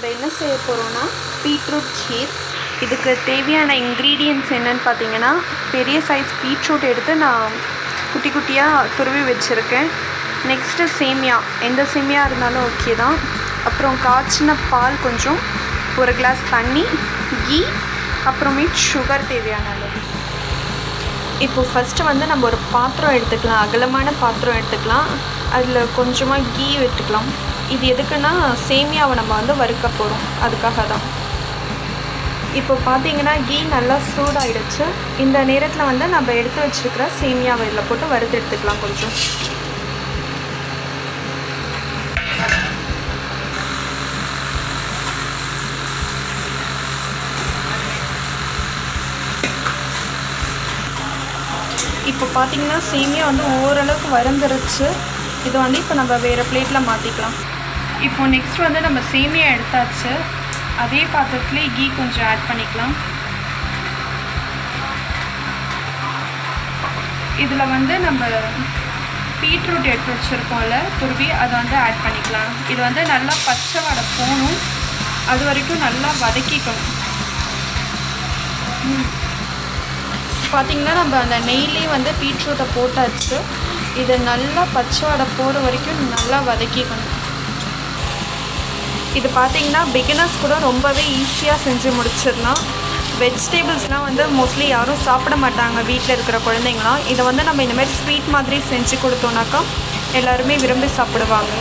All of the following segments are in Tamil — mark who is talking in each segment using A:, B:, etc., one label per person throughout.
A: நம்ம என்ன செய்ய போகிறோம்னா பீட்ரூட் கீர் இதுக்கு தேவையான இன்க்ரீடியன்ட்ஸ் என்னன்னு பார்த்தீங்கன்னா பெரிய சைஸ் பீட்ரூட் எடுத்து நான் குட்டி குட்டியாக துருவி வச்சுருக்கேன் நெக்ஸ்ட்டு சேமியா எந்த சேமியா இருந்தாலும் ஓகே தான் அப்புறம் காய்ச்சின பால் கொஞ்சம் ஒரு கிளாஸ் தண்ணி கீ அப்புறமேட் சுகர் தேவையான அளவு இப்போ ஃபஸ்ட்டு வந்து நம்ம ஒரு பாத்திரம் எடுத்துக்கலாம் அகலமான பாத்திரம் எடுத்துக்கலாம் அதில் கொஞ்சமாக கீ விட்டுக்கலாம் இது எதுக்குன்னா சேமியாவை நம்ம வந்து வறுக்க போகிறோம் அதுக்காக தான் இப்போ பார்த்தீங்கன்னா கீ நல்லா சூடாயிடுச்சு இந்த நேரத்தில் வந்து நம்ம எடுத்து வச்சிருக்கிற சேமியாவை இதில் போட்டு வறுத்து எடுத்துக்கலாம் கொஞ்சம் இப்போ பார்த்தீங்கன்னா சேமியா வந்து ஓரளவுக்கு வறந்துருச்சு இது வந்து இப்போ நம்ம வேறு பிளேட்டில் மாற்றிக்கலாம் இப்போ நெக்ஸ்ட் வந்து நம்ம சேமியா எடுத்தாச்சு அதே பாத்திரத்துலேயே கீ கொஞ்சம் ஆட் பண்ணிக்கலாம் இதில் வந்து நம்ம பீட்ரூட் எடுத்து வச்சுருக்கோம்ல துருவி அதை வந்து ஆட் பண்ணிக்கலாம் இது வந்து நல்லா பச்சை வடை போகணும் அது வரைக்கும் நல்லா வதக்கிக்கணும் பார்த்திங்கன்னா நம்ம அந்த நெய்லேயே வந்து பீட்ரூட்டை போட்டாச்சு இது நல்லா பச்சை வடை போகிற வரைக்கும் நல்லா வதக்கிக்கணும் இது பார்த்திங்கன்னா பிகினர்ஸ் கூட ரொம்பவே ஈஸியாக செஞ்சு முடிச்சிடலாம் வெஜிடபிள்ஸ்லாம் வந்து மோஸ்ட்லி யாரும் சாப்பிட மாட்டாங்க வீட்டில் இருக்கிற குழந்தைங்களாம் இதை வந்து நம்ம இந்த மாதிரி ஸ்வீட் மாதிரி செஞ்சு கொடுத்தோன்னாக்கா எல்லாருமே விரும்பி சாப்பிடுவாங்க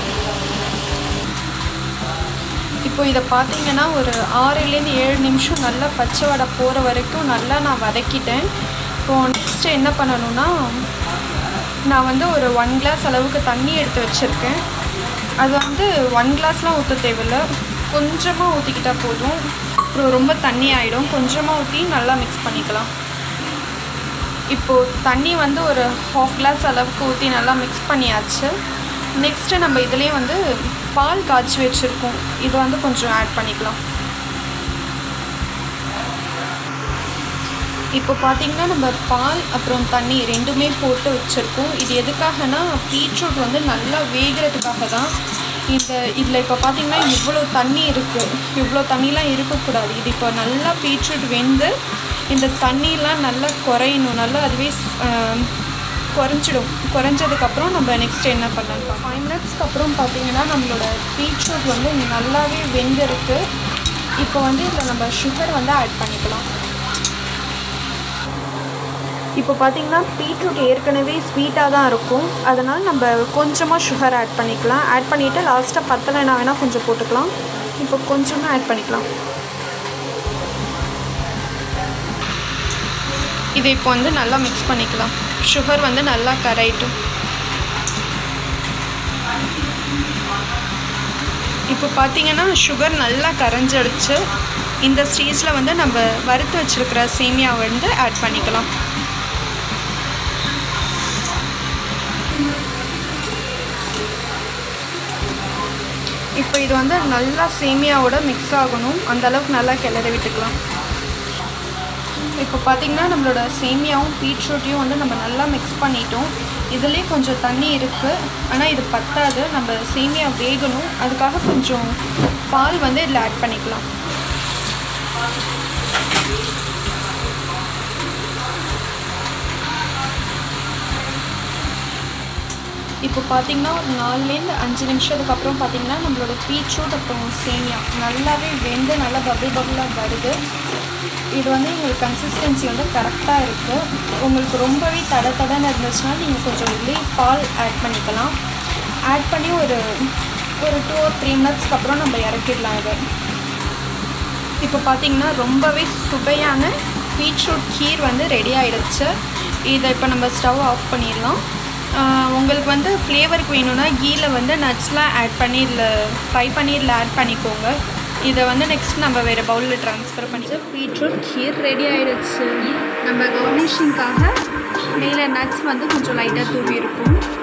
A: இப்போ இதை பார்த்தீங்கன்னா ஒரு ஆறுலேருந்து ஏழு நிமிஷம் நல்லா பச்சை வடை போகிற வரைக்கும் நல்லா நான் வதக்கிட்டேன் இப்போது நெக்ஸ்ட்டு என்ன பண்ணணும்னா நான் வந்து ஒரு ஒன் கிளாஸ் அளவுக்கு தண்ணி எடுத்து வச்சுருக்கேன் அது வந்து ஒன் கிளாஸ்லாம் ஊற்ற தேவையில்ல கொஞ்சமாக ஊற்றிக்கிட்டால் போதும் அப்புறம் ரொம்ப தண்ணி ஆகிடும் கொஞ்சமாக ஊற்றி நல்லா மிக்ஸ் பண்ணிக்கலாம் இப்போது தண்ணி வந்து ஒரு ஹாஃப் கிளாஸ் அளவுக்கு ஊற்றி நல்லா மிக்ஸ் பண்ணியாச்சு நெக்ஸ்ட்டு நம்ம இதுலேயே வந்து பால் காய்ச்சி வச்சுருக்கோம் இது வந்து கொஞ்சம் ஆட் பண்ணிக்கலாம் இப்போ பார்த்திங்கன்னா நம்ம பால் அப்புறம் தண்ணி ரெண்டுமே போட்டு வச்சுருக்கோம் இது எதுக்காகனா பீட்ரூட் வந்து நல்லா வேகிறதுக்காக தான் இந்த இதில் இப்போ பார்த்திங்கன்னா இவ்வளோ தண்ணி இருக்குது இவ்வளோ தண்ணிலாம் இருக்கக்கூடாது இது இப்போ நல்லா பீட்ரூட் வெந்து இந்த தண்ணிலாம் நல்லா குறையணும் நல்லா அதுவே குறைஞ்சிடும் குறைஞ்சதுக்கப்புறம் நம்ம நெக்ஸ்ட் என்ன பண்ணலாம் ஃபைவ் மினிட்ஸ்க்கு அப்புறம் பார்த்திங்கன்னா நம்மளோட பீட்ரூட் வந்து நல்லாவே வெந்திருக்கு இப்போ வந்து இதில் நம்ம சுகர் வந்து ஆட் பண்ணிக்கலாம் இப்போ பார்த்திங்கன்னா பீட்ரூட் ஏற்கனவே ஸ்வீட்டாக தான் இருக்கும் அதனால் நம்ம கொஞ்சமாக சுகர் ஆட் பண்ணிக்கலாம் ஆட் பண்ணிவிட்டு லாஸ்ட்டாக பத்தலைனா வேணால் கொஞ்சம் போட்டுக்கலாம் இப்போ கொஞ்சமாக ஆட் பண்ணிக்கலாம் இதை இப்போ வந்து நல்லா மிக்ஸ் பண்ணிக்கலாம் சுகர் வந்து நல்லா கரைட்டும் இப்போ பார்த்தீங்கன்னா சுகர் நல்லா கரைஞ்சிடுச்சு இந்த ஸ்டேஜில் வந்து நம்ம வறுத்து வச்சுருக்கிற சேமியா வந்து ஆட் பண்ணிக்கலாம் இப்போ இது வந்து நல்லா சேமியாவோட மிக்ஸ் ஆகணும் அந்த அளவுக்கு நல்லா கிளறி விட்டுக்கலாம் இப்போ பார்த்திங்கன்னா நம்மளோட சேமியாவும் பீட்ரூட்டையும் வந்து நம்ம நல்லா மிக்ஸ் பண்ணிட்டோம் இதுலேயே கொஞ்சம் தண்ணி இருக்குது ஆனால் இது பத்தாது நம்ம சேமியா வேகணும் அதுக்காக கொஞ்சம் பால் வந்து இதில் ஆட் பண்ணிக்கலாம் இப்போ பார்த்திங்கன்னா ஒரு நாலுலேருந்து அஞ்சு நிமிஷத்துக்கு அப்புறம் பார்த்திங்கன்னா நம்மளோட பீட்ரூட் அப்புறம் சேமியா நல்லாவே வெந்து நல்லா பபிள் பபிளாக வருது இது வந்து எங்களுக்கு கன்சிஸ்டன்சி வந்து கரெக்டாக இருக்குது உங்களுக்கு ரொம்பவே தட தடன்னு இருந்துச்சுன்னா நீங்கள் கொஞ்சம் இதுலேயே பால் ஆட் பண்ணிக்கலாம் ஆட் பண்ணி ஒரு ஒரு டூ ஆர் த்ரீ மினிட்ஸ்க்கு அப்புறம் நம்ம இறக்கிடலாம் இதை இப்போ பார்த்திங்கன்னா ரொம்பவே சுவையான பீட்ரூட் கீர் வந்து ரெடி ஆகிடுச்சு இதை இப்போ நம்ம ஸ்டவ் ஆஃப் பண்ணிடலாம் உங்களுக்கு வந்து ஃப்ளேவருக்கு வேணும்னா கீயில் வந்து நட்ஸ்லாம் ஆட் பண்ணி இதில் ஃப்ரை பண்ணி இதில் ஆட் பண்ணிக்கோங்க இதை வந்து நெக்ஸ்ட் நம்ம வேறு பவுலில் ட்ரான்ஸ்ஃபர் பண்ணிட்டு பீட்ரூட் கீர் ரெடி ஆகிடுச்சு நம்ம கவர்னிஷிங்காக மேலே நட்ஸ் வந்து கொஞ்சம் லைட்டாக தூவி இருக்கும்